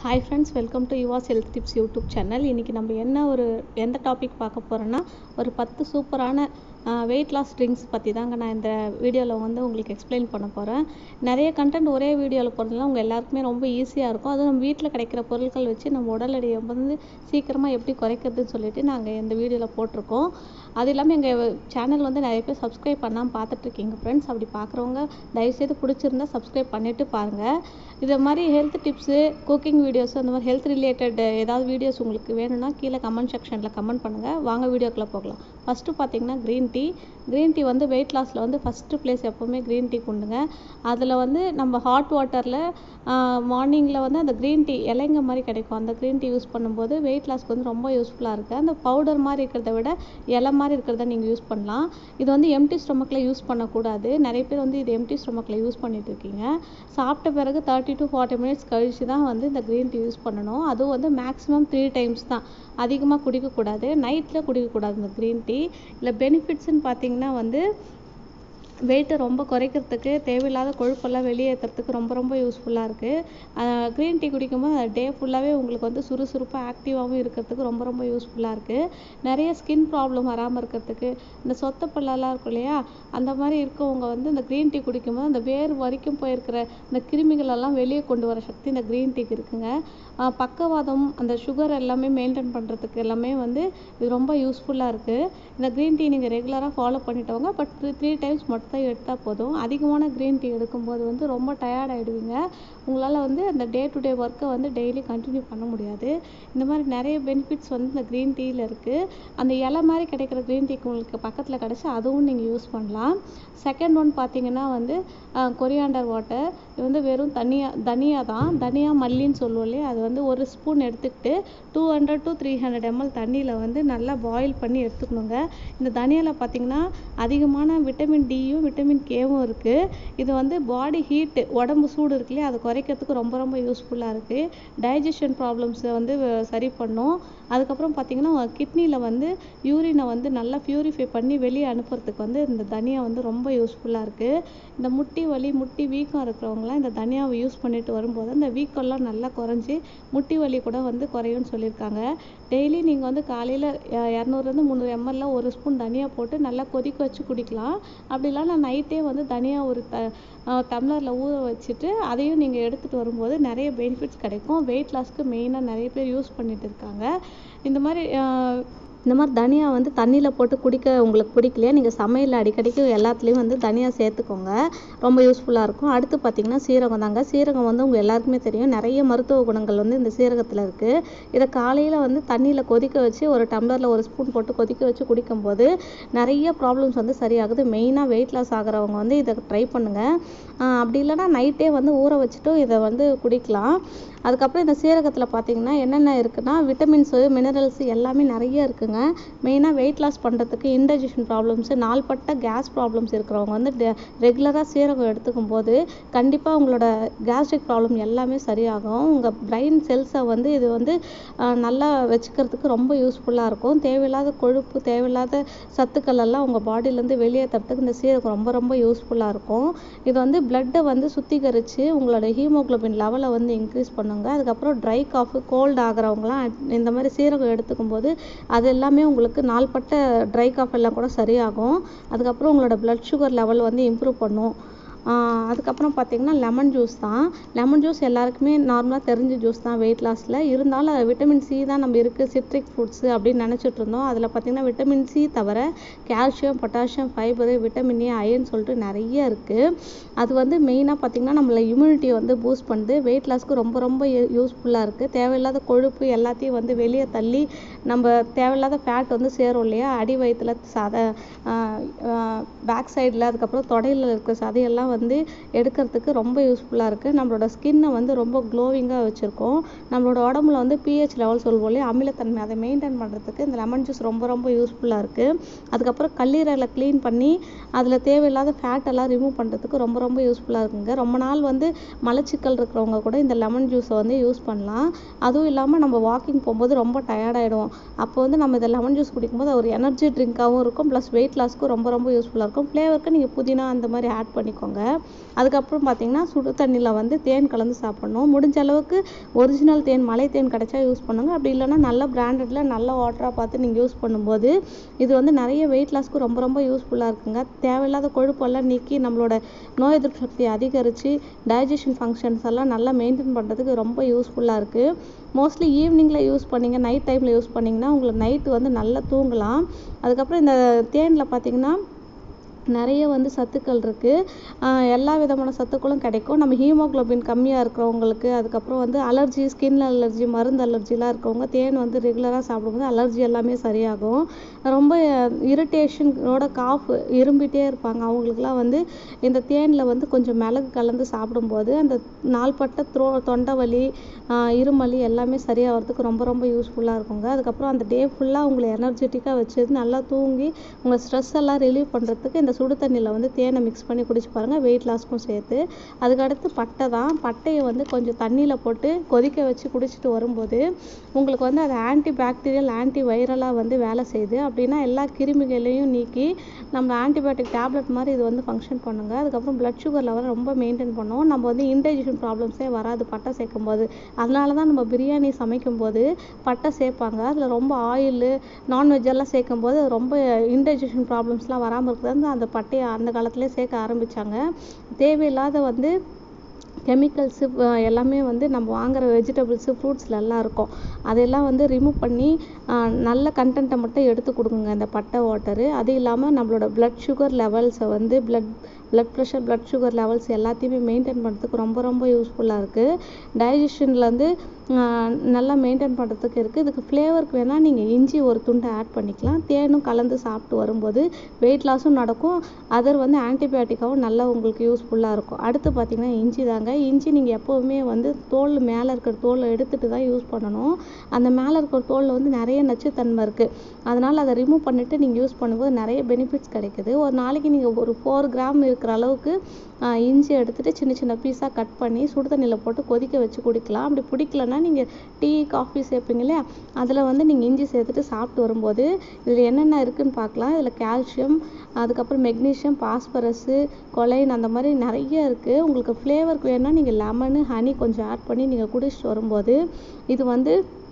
hi friends welcome to Yuva's health tips YouTube channel இன்றைக்கி நம்ம என்ன ஒரு எந்த டாபிக் பார்க்க போகிறோன்னா ஒரு பத்து சூப்பரான வெயிட் லாஸ் ட்ரிங்க்ஸ் பற்றி தாங்க நான் இந்த வீடியோவில் வந்து உங்களுக்கு எக்ஸ்பிளைன் பண்ண போகிறேன் நிறைய கண்டென்ட் ஒரே வீடியோவில் போடுறதுனால உங்கள் எல்லாருக்குமே ரொம்ப ஈஸியாக இருக்கும் அதுவும் நம்ம வீட்டில் கிடைக்கிற பொருட்கள் வச்சு நம்ம உடல் எடையை வந்து சீக்கிரமாக எப்படி குறைக்கிறதுன்னு சொல்லிட்டு நாங்கள் இந்த வீடியோவில் போட்டிருக்கோம் அது இல்லாமல் எங்கள் சேனல் வந்து நிறைய பேர் சப்ஸ்கிரைப் பண்ணாமல் பார்த்துட்ருக்கீங்க ஃப்ரெண்ட்ஸ் அப்படி பார்க்குறவங்க தயவுசெய்து பிடிச்சிருந்தா சப்ஸ்கிரைப் பண்ணிவிட்டு பாருங்கள் இது மாதிரி ஹெல்த் டிப்ஸு குக்கிங் வீடியோஸ் அந்த மாதிரி ஹெல்த் ரிலேட்டட் ஏதாவது வீடியோஸ் உங்களுக்கு வேணும்னா கீழே கமெண்ட் செக்ஷனில் கமெண்ட் பண்ணுங்கள் வாங்க வீடியோக்குள்ளே போகலாம் ஃபஸ்ட்டு பார்த்தீங்கன்னா க்ரீன் டீ க்ரீன் டீ வந்து வெயிட் லாஸில் வந்து ஃபஸ்ட்டு ப்ளேஸ் எப்போவுமே க்ரீன் டீ கொண்டுங்க அதில் வந்து நம்ம ஹாட் வாட்டரில் மார்னிங்கில் வந்து அந்த க்ரீன் டீ இலைங்க மாதிரி கிடைக்கும் அந்த க்ரீன் டீ யூஸ் பண்ணும்போது வெயிட் லாஸ்க்கு வந்து ரொம்ப யூஸ்ஃபுல்லாக இருக்குது அந்த பவுடர் மாதிரி இருக்கிறத விட இலை மாதிரி இருக்கிறத நீங்கள் யூஸ் பண்ணலாம் இது வந்து எம்டி ஸ்டொமக்கில் யூஸ் பண்ணக்கூடாது நிறைய பேர் வந்து இது எம்டி ஸ்டொமக்கில் யூஸ் பண்ணிட்டு இருக்கீங்க சாப்பிட்ட பிறகு தேர்ட்டி டு ஃபார்ட்டி மினிட்ஸ் கழிச்சு தான் வந்து இந்த க்ரீன் டீ யூஸ் பண்ணணும் அதுவும் வந்து மேக்ஸிமம் த்ரீ டைம்ஸ் தான் அதிகமாக குடிக்கக்கூடாது நைட்டில் குடிக்கக்கூடாது இந்த க்ரீன் டீ இல்லை பெனிஃபிட்ஸ்னு பார்த்தீங்கன்னா வந்து வெயிட்டை ரொம்ப குறைக்கிறதுக்கு தேவையில்லாத கொழுப்பெல்லாம் வெளியேற்றுறதுக்கு ரொம்ப ரொம்ப யூஸ்ஃபுல்லாக இருக்குது க்ரீன் டீ குடிக்கும்போது அந்த டே ஃபுல்லாகவே உங்களுக்கு வந்து சுறுசுறுப்பாக ஆக்டிவாகவும் இருக்கிறதுக்கு ரொம்ப ரொம்ப யூஸ்ஃபுல்லாக இருக்குது நிறைய ஸ்கின் ப்ராப்ளம் வராமல் இருக்கிறதுக்கு இந்த சொத்த பல்லெல்லாம் இருக்கும் இல்லையா அந்த மாதிரி இருக்கவங்க வந்து இந்த க்ரீன் டீ குடிக்கும்போது அந்த வேர் வரைக்கும் போயிருக்கிற இந்த கிருமிகளெல்லாம் வெளியே கொண்டு வர சக்தி இந்த க்ரீன் டீக்கு இருக்குங்க பக்கவாதம் அந்த சுகர் எல்லாமே மெயின்டைன் பண்ணுறதுக்கு எல்லாமே வந்து இது ரொம்ப யூஸ்ஃபுல்லாக இருக்குது இந்த க்ரீன் டீ நீங்கள் ரெகுலராக ஃபாலோ பண்ணிட்டவங்க பட் த்ரீ டைம்ஸ் மட்டும் தான் எடுத்தால் போதும் அதிகமான க்ரீன் டீ எடுக்கும்போது வந்து ரொம்ப டயர்ட் ஆகிடுவீங்க உங்களால் வந்து அந்த டே டு டே ஒர்க்கை வந்து டெய்லி கண்டினியூ பண்ண முடியாது இந்த மாதிரி நிறைய பெனிஃபிட்ஸ் வந்து இந்த க்ரீன் டீயில் இருக்குது அந்த இலை மாதிரி கிடைக்கிற க்ரீன் டீக்கு உங்களுக்கு பக்கத்தில் கிடச்சி அதுவும் நீங்கள் யூஸ் பண்ணலாம் செகண்ட் ஒன் பார்த்தீங்கன்னா வந்து கொரியாண்டர் வாட்டர் இது வந்து வெறும் தனியா தனியா தான் தனியா மல்லின்னு சொல்லுவோம் இல்லையா அது வந்து ஒரு ஸ்பூன் எடுத்துக்கிட்டு two hundred to three hundred ml தண்ணியில் வந்து நல்லா பாயில் பண்ணி எடுத்துக்கணுங்க இந்த தனியாவில் பார்த்தீங்கன்னா அதிகமான விட்டமின் டியும் விட்டமின் கேவும் இருக்குது இது வந்து பாடி ஹீட்டு உடம்பு சூடு இருக்கு இல்லையா அதை குறைக்கிறதுக்கு ரொம்ப ரொம்ப யூஸ்ஃபுல்லாக இருக்குது டைஜஷன் ப்ராப்ளம்ஸை வந்து சரி பண்ணும் அதுக்கப்புறம் பார்த்தீங்கன்னா கிட்னியில் வந்து யூரினை வந்து நல்லா ப்யூரிஃபை பண்ணி வெளியே அனுப்புறதுக்கு வந்து இந்த தனியா வந்து ரொம்ப யூஸ்ஃபுல்லாக இருக்குது இந்த முட்டி வலி முட்டி வீக்கம் இருக்கிறவங்களாம் இந்த தனியாவை யூஸ் பண்ணிட்டு வரும்போது அந்த வீக்கம்லாம் நல்லா குறைஞ்சி முட்டி வலி கூட வந்து குறையும்னு சொல்லியிருக்காங்க டெய்லி நீங்கள் வந்து காலையில் இரநூறுலேருந்து முந்நூறு எம்எல்ல ஒரு ஸ்பூன் தனியாக போட்டு நல்லா கொதிக்க வச்சு குடிக்கலாம் அப்படி இல்லைனா நைட்டே வந்து தனியாக ஒரு த டம்ளரில் ஊற வச்சுட்டு அதையும் நீங்கள் எடுத்துகிட்டு வரும்போது நிறைய பெனிஃபிட்ஸ் கிடைக்கும் வெயிட் லாஸ்க்கு மெயினாக நிறைய பேர் யூஸ் பண்ணிட்டு இருக்காங்க இந்த மாதிரி இந்த மாதிரி தனியா வந்து தண்ணியில் போட்டு குடிக்க உங்களுக்கு பிடிக்கலையா நீங்கள் சமையலில் அடிக்கடிக்கு எல்லாத்துலேயும் வந்து தனியாக சேர்த்துக்கோங்க ரொம்ப யூஸ்ஃபுல்லாக இருக்கும் அடுத்து பார்த்தீங்கன்னா சீரகம் தாங்க சீரகம் வந்து உங்கள் எல்லாருக்குமே தெரியும் நிறைய மருத்துவ குணங்கள் வந்து இந்த சீரகத்தில் இருக்குது இதை காலையில் வந்து தண்ணியில் கொதிக்க வச்சு ஒரு டம்ளரில் ஒரு ஸ்பூன் போட்டு கொதிக்க வச்சு குடிக்கும்போது நிறைய ப்ராப்ளம்ஸ் வந்து சரியாகுது மெயினாக வெயிட் லாஸ் ஆகிறவங்க வந்து இதை ட்ரை பண்ணுங்கள் அப்படி இல்லைனா நைட்டே வந்து ஊற வச்சுட்டு இதை வந்து குடிக்கலாம் அதுக்கப்புறம் இந்த சீரகத்தில் பார்த்தீங்கன்னா என்னென்ன இருக்குன்னா விட்டமின்ஸு மினரல்ஸ் எல்லாமே நிறைய இருக்குங்க மெயினாக வெயிட் லாஸ் பண்ணுறதுக்கு இன்டைஜஷன் ப்ராப்ளம்ஸு நாள்பட்ட கேஸ் ப்ராப்ளம்ஸ் இருக்கிறவங்க வந்து ரெகுலராக சீரகம் எடுத்துக்கும் போது கண்டிப்பாக உங்களோட கேஸ்ட்ரிக் ப்ராப்ளம் எல்லாமே சரியாகும் உங்கள் பிரெயின் செல்ஸை வந்து இது வந்து நல்லா வச்சுக்கிறதுக்கு ரொம்ப யூஸ்ஃபுல்லாக இருக்கும் தேவையில்லாத கொழுப்பு தேவையில்லாத சத்துக்கள் எல்லாம் உங்கள் பாடியிலேருந்து வெளியேற்றுறதுக்கு இந்த சீரகம் ரொம்ப ரொம்ப யூஸ்ஃபுல்லாக இருக்கும் இது வந்து பிளட்டை வந்து சுத்திகரித்து உங்களோட ஹீமோக்ளோபின் லெவலை வந்து இன்க்ரீஸ் பண்ணுங்க அதுக்கப்புறம் ட்ரை காஃபு கோல்டு ஆகிறவங்களாம் இந்த மாதிரி சீரகம் எடுத்துக்கும் போது அது எல்லாமே உங்களுக்கு நாள்பட்ட ட்ரை காஃப் எல்லாம் கூட சரியாகும் அதுக்கப்புறம் உங்களோட பிளட் சுகர் லெவல் வந்து இம்ப்ரூவ் பண்ணும் அதுக்கப்புறம் பார்த்தீங்கன்னா லெமன் ஜூஸ் தான் லெமன் ஜூஸ் எல்லாருக்குமே நார்மலாக தெரிஞ்ச ஜூஸ் தான் வெயிட் லாஸில் இருந்தாலும் அது விட்டமின் சி தான் நம்ம இருக்குது சிட்ரிக் ஃப்ரூட்ஸு அப்படின்னு நினச்சிட்டு இருந்தோம் அதில் பார்த்தீங்கன்னா விட்டமின் சி தவிர calcium potassium fibre vitamin A iron சொல்லிட்டு நிறைய இருக்குது அது வந்து மெயினாக பார்த்தீங்கன்னா நம்மள இம்யூனிட்டியை வந்து பூஸ்ட் பண்ணுது வெயிட் லாஸ்க்கு ரொம்ப ரொம்ப யூஸ்ஃபுல்லாக இருக்குது தேவையில்லாத கொழுப்பு எல்லாத்தையும் வந்து வெளியே தள்ளி நம்ம தேவையில்லாத ஃபேட் வந்து சேரும் இல்லையா அடி வயிற்றுல சதை பேக் சைடில் அதுக்கப்புறம் தொடையில் இருக்கிற சதையெல்லாம் வந்து எடுக்கிறதுக்கு ரொம்ப யூஸ்ஃபுல்லாக இருக்குது நம்மளோட ஸ்கின்னை வந்து ரொம்ப க்ளோவிங்காக வச்சுருக்கோம் நம்மளோட உடம்புல வந்து பிஹெச் லெவல் சொல்லுவோம் இல்லையா அமிலத்தன்மை அதை மெயின்டைன் பண்ணுறதுக்கு இந்த லெமன் ஜூஸ் ரொம்ப ரொம்ப யூஸ்ஃபுல்லாக இருக்குது அதுக்கப்புறம் கல்லீரலை க்ளீன் பண்ணி அதில் தேவையில்லாத ஃபேட் எல்லாம் ரிமூவ் பண்ணுறதுக்கு ரொம்ப ரொம்ப யூஸ்ஃபுல்லாக இருக்குங்க ரொம்ப நாள் வந்து மலச்சிக்கல் இருக்கிறவங்க கூட இந்த லெமன் ஜூஸை வந்து யூஸ் பண்ணலாம் அதுவும் இல்லாமல் நம்ம வாக்கிங் போகும்போது ரொம்ப டயர்டாயிடும் அப்போ வந்து நம்ம இந்த லெமன் ஜூஸ் குடிக்கும்போது ஒரு எனர்ஜி ட்ரிங்காகவும் இருக்கும் ப்ளஸ் வெயிட் லாஸ்க்கும் ரொம்ப ரொம்ப யூஸ்ஃபுல்லாக இருக்கும் ஃப்ளேவருக்கு நீங்கள் புதினா அந்த மாதிரி ஆட் பண்ணிக்கோங்க சாப்பிட்டுக்கோங்க அதுக்கப்புறம் பார்த்தீங்கன்னா சுடு தண்ணியில் வந்து தேன் கலந்து சாப்பிடணும் முடிஞ்ச அளவுக்கு ஒரிஜினல் தேன் மலை தேன் கிடைச்சா யூஸ் பண்ணுங்க அப்படி இல்லைன்னா நல்ல பிராண்டட்ல நல்ல வாட்டராக பார்த்து நீங்கள் யூஸ் பண்ணும்போது இது வந்து நிறைய வெயிட் லாஸ்க்கு ரொம்ப ரொம்ப யூஸ்ஃபுல்லாக இருக்குங்க தேவையில்லாத கொழுப்பெல்லாம் நீக்கி நம்மளோட நோய் எதிர்ப்பு சக்தியை அதிகரித்து டைஜஷன் ஃபங்க்ஷன்ஸ் எல்லாம் நல்லா மெயின்டைன் பண்ணுறதுக்கு ரொம்ப யூஸ்ஃபுல்லாக இருக்குது மோஸ்ட்லி ஈவினிங்கில் யூஸ் பண்ணீங்க நைட் டைமில் யூஸ் பண்ணிங்கன்னா உங்களுக்கு நைட்டு வந்து நல்லா தூங்கலாம் அதுக்கப்புறம் இந்த தேனில் பார்த்தீங்கன்னா நிறைய வந்து சத்துக்கள் இருக்குது எல்லா விதமான சத்துக்களும் கிடைக்கும் நம்ம ஹீமோகுளோபின் கம்மியாக இருக்கிறவங்களுக்கு அதுக்கப்புறம் வந்து அலர்ஜி ஸ்கின் அலர்ஜி மருந்து அலர்ஜிலாம் இருக்கவங்க தேன் வந்து ரெகுலராக சாப்பிடும்போது அலர்ஜி எல்லாமே சரியாகும் ரொம்ப இரிட்டேஷனோட காஃப் இரும்பிட்டே இருப்பாங்க அவங்களுக்குலாம் வந்து இந்த தேனில் வந்து கொஞ்சம் மிளகு கலந்து சாப்பிடும்போது அந்த நாள்பட்ட த்ரோ தொண்டை வலி இருமலி எல்லாமே சரியாகிறதுக்கு ரொம்ப ரொம்ப யூஸ்ஃபுல்லாக இருக்குங்க அதுக்கப்புறம் அந்த டே ஃபுல்லாக உங்களை எனர்ஜெட்டிக்காக வச்சது நல்லா தூங்கி உங்கள் ஸ்ட்ரெஸ் எல்லாம் ரிலீவ் பண்ணுறதுக்கு இந்த சுடு தண்ணியில் வந்து தேனை மிக்ஸ் பண்ணி குடிச்சு பாருங்கள் வெயிட் லாஸ்க்கும் சேர்த்து அதுக்கடுத்து பட்டை தான் பட்டையை வந்து கொஞ்சம் தண்ணியில் போட்டு கொதிக்க வச்சு குடிச்சிட்டு வரும்போது உங்களுக்கு வந்து அது ஆன்டி பாக்டீரியல் ஆன்டி வைரலாக வந்து வேலை செய்யுது அப்படின்னா எல்லா கிருமிகளையும் நீக்கி நம்ம ஆன்டிபயோட்டிக் டேப்லெட் மாதிரி இது வந்து ஃபங்க்ஷன் பண்ணுங்க அதுக்கப்புறம் பிளட் சுகர் லெவலை ரொம்ப மெயின்டைன் பண்ணும் நம்ம வந்து இன்டைஜஷன் ப்ராப்ளம்ஸே வராது பட்டை சேர்க்கும் போது அதனால தான் நம்ம பிரியாணி சமைக்கும் போது பட்டை சேர்ப்பாங்க அதில் ரொம்ப ஆயில் நான்வெஜ் எல்லாம் சேர்க்கும் போது ரொம்ப இன்டைஜஷன் ப்ராப்ளம்ஸ்லாம் வராமல் இருக்கிறது அந்த பட்டையை அந்த காலத்திலே சேர்க்க ஆரம்பிச்சாங்க தேவையில்லாத வந்து கெமிக்கல்ஸு எல்லாமே வந்து நம்ம வாங்குற வெஜிடபிள்ஸு ஃப்ரூட்ஸில் எல்லாம் இருக்கும் அதெல்லாம் வந்து ரிமூவ் பண்ணி நல்ல கண்டென்ட்டை மட்டும் எடுத்து கொடுக்குங்க இந்த பட்டை வாட்டரு அது இல்லாமல் நம்மளோட பிளட் சுகர் லெவல்ஸை வந்து blood blood pressure blood sugar levels எல்லாத்தையுமே மெயின்டைன் பண்ணுறதுக்கு ரொம்ப ரொம்ப யூஸ்ஃபுல்லாக இருக்குது டைஜஷன்லேருந்து நல்லா மெயின்டைன் பண்ணுறதுக்கு இருக்குது இதுக்கு ஃப்ளேவருக்கு வேணால் நீங்கள் இஞ்சி ஒரு துண்டை ஆட் பண்ணிக்கலாம் தேனும் கலந்து சாப்பிட்டு வரும்போது வெயிட் லாஸும் நடக்கும் அதர் வந்து ஆன்டிபயோட்டிக்காவும் நல்லா உங்களுக்கு யூஸ்ஃபுல்லாக இருக்கும் அடுத்து பார்த்தீங்கன்னா இஞ்சி தாங்க இஞ்சி நீங்கள் எப்போவுமே வந்து தோல் மேலே இருக்கிற தோலை எடுத்துட்டு தான் யூஸ் பண்ணணும் அந்த மேலே இருக்கிற தோலில் வந்து நிறைய நச்சுத்தன்மை இருக்குது அதனால் அதை ரிமூவ் பண்ணிவிட்டு நீங்கள் யூஸ் பண்ணும்போது நிறைய பெனிஃபிட்ஸ் கிடைக்குது ஒரு நாளைக்கு நீங்கள் ஒரு ஃபோர் கிராம் இருக்கிற அளவுக்கு இஞ்சி எடுத்துகிட்டு சின்ன சின்ன பீஸாக கட் பண்ணி சுடு தண்ணியில் போட்டு கொதிக்க வச்சு குடிக்கலாம் அப்படி பிடிக்கலன்னா நீங்கள் டீ காஃபி சேர்ப்பீங்க இல்லையா அதில் வந்து நீங்கள் இஞ்சி சேர்த்துட்டு சாப்பிட்டு வரும்போது இதில் என்னென்ன இருக்குன்னு பார்க்கலாம் இதில் கால்சியம் அதுக்கப்புறம் மெக்னீஷியம் பாஸ்பரஸு கொலைன் அந்த மாதிரி நிறைய இருக்குது உங்களுக்கு ஃப்ளேவருக்கு வேணும்னா நீங்கள் லெமனு ஹனி கொஞ்சம் ஆட் பண்ணி நீங்கள் குடிச்சிட்டு வரும்போது இது வந்து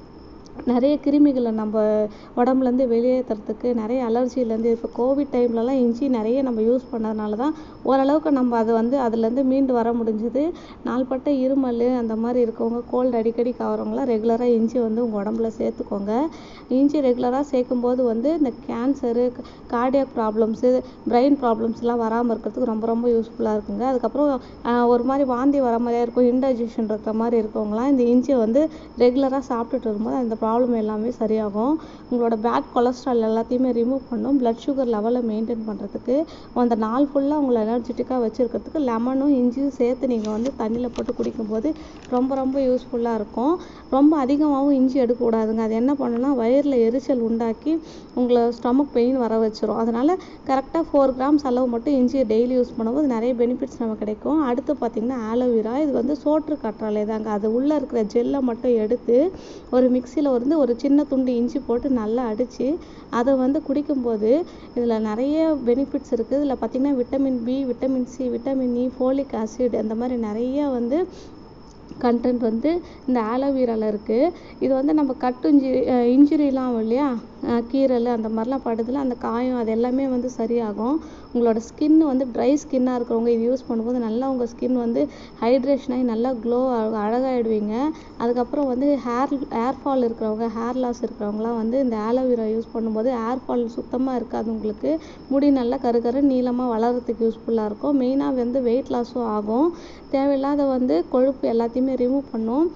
நிறைய கிருமிகளை நம்ம உடம்புலேருந்து வெளியேற்றுறதுக்கு நிறைய அலர்ஜிலேருந்து இப்போ கோவிட் டைம்லலாம் இஞ்சி நிறைய நம்ம யூஸ் பண்ணதுனால தான் ஓரளவுக்கு நம்ம அதை வந்து அதுலேருந்து மீண்டு வர முடிஞ்சுது நாள்பட்ட இருமல் அந்த மாதிரி இருக்கவங்க கோல்டு அடிக்கடி கவரவங்களாம் ரெகுலராக இஞ்சி வந்து உங்கள் உடம்புல சேர்த்துக்கோங்க இஞ்சி ரெகுலராக சேர்க்கும்போது வந்து இந்த கேன்சரு கார்டியாக் ப்ராப்ளம்ஸு பிரெயின் ப்ராப்ளம்ஸ்லாம் வராமல் இருக்கிறதுக்கு ரொம்ப ரொம்ப யூஸ்ஃபுல்லாக இருக்குங்க அதுக்கப்புறம் ஒரு மாதிரி வாந்தி வர மாதிரியா இருக்கும் இன்டைஜஷன் இருக்கிற மாதிரி இருக்கவங்களாம் இந்த இஞ்சியை வந்து ரெகுலராக சாப்பிட்டுட்டு வரும்போது அந்த ப்ராப்ளம் எல்லாமே சரியாகும் உங்களோட பேட் கொலஸ்ட்ரால் எல்லாத்தையுமே ரிமூவ் பண்ணும் பிளட் சுகர் லெவலை மெயின்டைன் பண்ணுறதுக்கு அந்த நாள் ஃபுல்லாக உங்களை எனர்ஜெட்டிக்காக வச்சுருக்கிறதுக்கு லெமனும் இஞ்சியும் சேர்த்து நீங்கள் வந்து தண்ணியில் போட்டு குடிக்கும்போது ரொம்ப ரொம்ப யூஸ்ஃபுல்லாக இருக்கும் ரொம்ப அதிகமாகவும் இஞ்சி எடுக்கக்கூடாதுங்க அது என்ன பண்ணுன்னா வயிறில் எரிச்சல் உண்டாக்கி உங்களை ஸ்டொமக் பெயின் வர வச்சிரும் அதனால் கரெக்டாக ஃபோர் கிராம்ஸ் அளவு மட்டும் இஞ்சியை டெய்லி யூஸ் பண்ணும்போது நிறைய பெனிஃபிட்ஸ் நமக்கு கிடைக்கும் அடுத்து பார்த்தீங்கன்னா ஆலோவேரா இது வந்து சோற்று கற்றாழை தாங்க அது உள்ளே இருக்கிற ஜெல்லை மட்டும் எடுத்து ஒரு மிக்சியில் வந்து ஒரு சின்ன துண்டு இஞ்சி போட்டு நல்லா அடித்து அதை வந்து குடிக்கும்போது இதில் நிறைய பெனிஃபிட்ஸ் இருக்குது இதில் பார்த்திங்கன்னா vitamin B vitamin C vitamin E folic acid அந்த மாதிரி நிறைய வந்து கண்டென்ட் வந்து இந்த ஆலோவேராவில் இருக்குது இது வந்து நம்ம கட்டு இஞ்சி இன்ஜுரிலாம் ஆகும் இல்லையா கீரல் அந்த மாதிரிலாம் படுதுல அந்த காயம் அது எல்லாமே வந்து சரியாகும் உங்களோட ஸ்கின் வந்து ட்ரை ஸ்கின்னாக இருக்கிறவங்க இது யூஸ் பண்ணும்போது நல்லா உங்கள் ஸ்கின் வந்து ஹைட்ரேஷன் ஆகி நல்லா க்ளோ அழகாயிடுவீங்க அதுக்கப்புறம் வந்து ஹேர் ஹேர் ஃபால் இருக்கிறவங்க ஹேர் லாஸ் இருக்கிறவங்களாம் வந்து இந்த ஆலோவேரா யூஸ் பண்ணும்போது ஹேர் ஃபால் சுத்தமாக இருக்காது உங்களுக்கு முடி நல்லா கரு கரு நீளமாக வளர்கிறதுக்கு யூஸ்ஃபுல்லாக இருக்கும் மெயினாக வந்து வெயிட் லாஸும் ஆகும் தேவையில்லாத வந்து கொழுப்பு எல்லாத்தையுமே ரிமூவ் பண்ணும்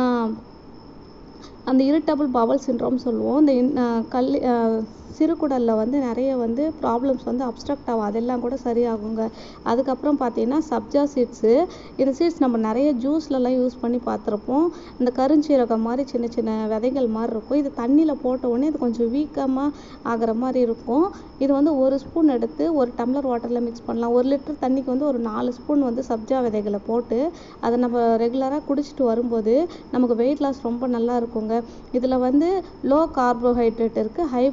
அந்த இரிட்டபிள் பவல் சின்ட்ரோம் சொல்லுவோம் இந்த கல் சிறுகுடலில் வந்து நிறைய வந்து ப்ராப்ளம்ஸ் வந்து அப்ஸ்ட்ரக்ட் ஆகும் அதெல்லாம் கூட சரியாகுங்க அதுக்கப்புறம் பார்த்தீங்கன்னா சப்ஜா சீட்ஸு இந்த சீட்ஸ் நம்ம நிறைய ஜூஸ்லலாம் யூஸ் பண்ணி பார்த்துருப்போம் இந்த கருஞ்சீரகம் மாதிரி சின்ன சின்ன விதைகள் மாதிரி இருக்கும் இது தண்ணியில் போட்ட உடனே இது கொஞ்சம் வீக்கமாக ஆகிற மாதிரி இருக்கும் இது வந்து ஒரு ஸ்பூன் எடுத்து ஒரு டம்ளர் வாட்டரில் மிக்ஸ் பண்ணலாம் ஒரு லிட்டர் தண்ணிக்கு வந்து ஒரு நாலு ஸ்பூன் வந்து சப்ஜா விதைகளை போட்டு அதை நம்ம ரெகுலராக குடிச்சிட்டு வரும்போது நமக்கு வெயிட் லாஸ் ரொம்ப நல்லா இருக்குங்க இதில் வந்து லோ கார்போஹைட்ரேட் இருக்குது ஹை ப்ரோட்டீன்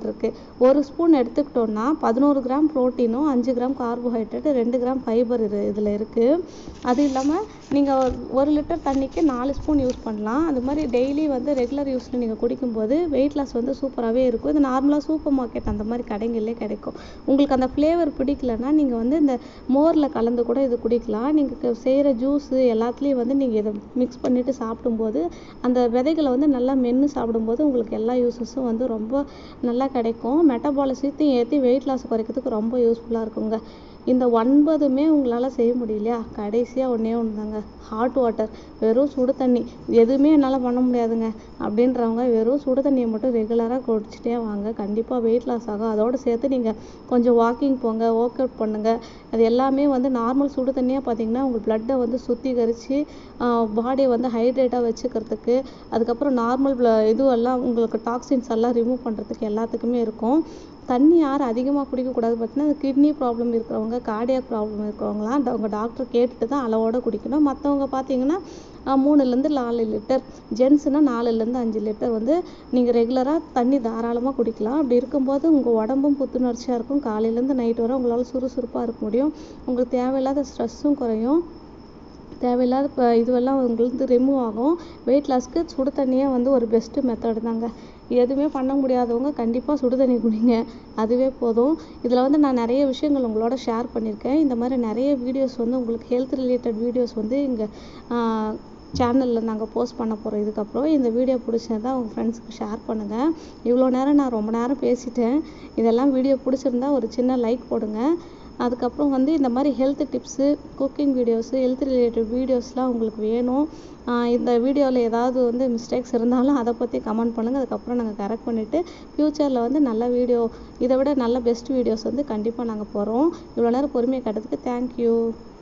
கண்டென்ட் இருக்குது ஒரு ஸ்பூன் எடுத்துக்கிட்டோம்னா பதினோரு கிராம் ப்ரோட்டீனும் அஞ்சு கிராம் கார்போஹைட்ரேட் ரெண்டு கிராம் ஃபைபர் இது இதில் இருக்குது அது இல்லாமல் நீங்கள் ஒரு லிட்டர் தண்ணிக்கு நாலு ஸ்பூன் யூஸ் பண்ணலாம் அது மாதிரி டெய்லி வந்து ரெகுலர் யூஸில் நீங்கள் குடிக்கும்போது வெயிட் லாஸ் வந்து சூப்பராகவே இருக்கும் இது நார்மலாக சூப்பர் மார்க்கெட் அந்த மாதிரி கடைகளிலே கிடைக்கும் உங்களுக்கு அந்த ஃப்ளேவர் பிடிக்கலன்னா நீங்கள் வந்து இந்த மோரில் கலந்து கூட இது குடிக்கலாம் நீங்கள் செய்கிற ஜூஸு எல்லாத்துலேயும் வந்து நீங்கள் இதை மிக்ஸ் பண்ணிவிட்டு சாப்பிடும்போது அந்த விதைகளை வந்து நல்லா மென்று சாப்பிடும்போது உங்களுக்கு எல்லா யூஸஸும் வந்து ரொம்ப நல்லா கிடைக்கும் மெட்டபாலிசத்தையும் ஏற்றி வெயிட் லாஸ் குறைக்கிறதுக்கு ரொம்ப யூஸ்ஃபுல்லாக இருக்குங்க இந்த ஒன்பதுமே உங்களால் செய்ய முடியலையா கடைசியாக ஒன்றே ஒன்று தாங்க ஹாட் வாட்டர் வெறும் சுடு தண்ணி எதுவுமே என்னால் பண்ண முடியாதுங்க அப்படின்றவங்க வெறும் சுடு தண்ணியை மட்டும் ரெகுலராக குடிச்சிட்டே வாங்க கண்டிப்பாக வெயிட் லாஸ் ஆகும் அதோடு சேர்த்து நீங்கள் கொஞ்சம் வாக்கிங் போங்க ஒர்க் அவுட் பண்ணுங்கள் அது எல்லாமே வந்து நார்மல் சுடு தண்ணியாக பார்த்தீங்கன்னா உங்கள் பிளட்டை வந்து சுத்திகரித்து பாடியை வந்து ஹைட்ரேட்டாக வச்சுக்கிறதுக்கு அதுக்கப்புறம் நார்மல் இதுவெல்லாம் உங்களுக்கு டாக்ஸின்ஸ் எல்லாம் ரிமூவ் பண்ணுறதுக்கு எல்லாத்துக்குமே இருக்கும் தண்ணி யார் அதிகமாக குடிக்கக்கூடாது பார்த்தீங்கன்னா அது கிட்னி ப்ராப்ளம் இருக்கிறவங்க கார்டியாக் ப்ராப்ளம் இருக்கிறவங்களாம் அவங்க டாக்டர் கேட்டுட்டு தான் அளவோட குடிக்கணும் மற்றவங்க பார்த்தீங்கன்னா மூணுலேருந்து நாலு லிட்டர் ஜென்ஸுனால் நாலுலேருந்து அஞ்சு லிட்டர் வந்து நீங்கள் ரெகுலராக தண்ணி தாராளமாக குடிக்கலாம் அப்படி இருக்கும்போது உங்கள் உடம்பும் புத்துணர்ச்சியாக இருக்கும் காலையிலேருந்து நைட் வரை உங்களால் சுறுசுறுப்பாக இருக்க முடியும் உங்களுக்கு தேவையில்லாத ஸ்ட்ரெஸ்ஸும் குறையும் தேவையில்லாத இப்போ இதுவெல்லாம் உங்களுக்கு ரிமூவ் ஆகும் வெயிட் லாஸ்க்கு சுடு தண்ணியே வந்து ஒரு பெஸ்ட்டு மெத்தட் தாங்க எதுவுமே பண்ண முடியாதவங்க கண்டிப்பாக சுடு தண்ணி குடிங்க அதுவே போதும் இதில் வந்து நான் நிறைய விஷயங்கள் உங்களோட ஷேர் பண்ணியிருக்கேன் இந்த மாதிரி நிறைய வீடியோஸ் வந்து உங்களுக்கு ஹெல்த் ரிலேட்டட் வீடியோஸ் வந்து இங்கே சேனலில் நாங்கள் போஸ்ட் பண்ண போகிறோம் இதுக்கப்புறம் இந்த வீடியோ பிடிச்சிருந்தா உங்கள் ஃப்ரெண்ட்ஸுக்கு ஷேர் பண்ணுங்கள் இவ்வளோ நேரம் நான் ரொம்ப நேரம் பேசிட்டேன் இதெல்லாம் வீடியோ பிடிச்சிருந்தா ஒரு சின்ன லைக் போடுங்க அதுக்கப்புறம் வந்து இந்த மாதிரி health tips cooking videos health related வீடியோஸ்லாம் உங்களுக்கு வேணும் இந்த வீடியோவில் ஏதாவது வந்து மிஸ்டேக்ஸ் இருந்தாலும் அதை பற்றி கமெண்ட் பண்ணுங்கள் அதுக்கப்புறம் நாங்கள் கரெக்ட் பண்ணிவிட்டு ஃப்யூச்சரில் வந்து நல்ல வீடியோ இதை விட நல்ல பெஸ்ட் வீடியோஸ் வந்து கண்டிப்பாக நாங்கள் போகிறோம் இவ்வளோ நேரம் பொறுமையை காட்டுறதுக்கு தேங்க்யூ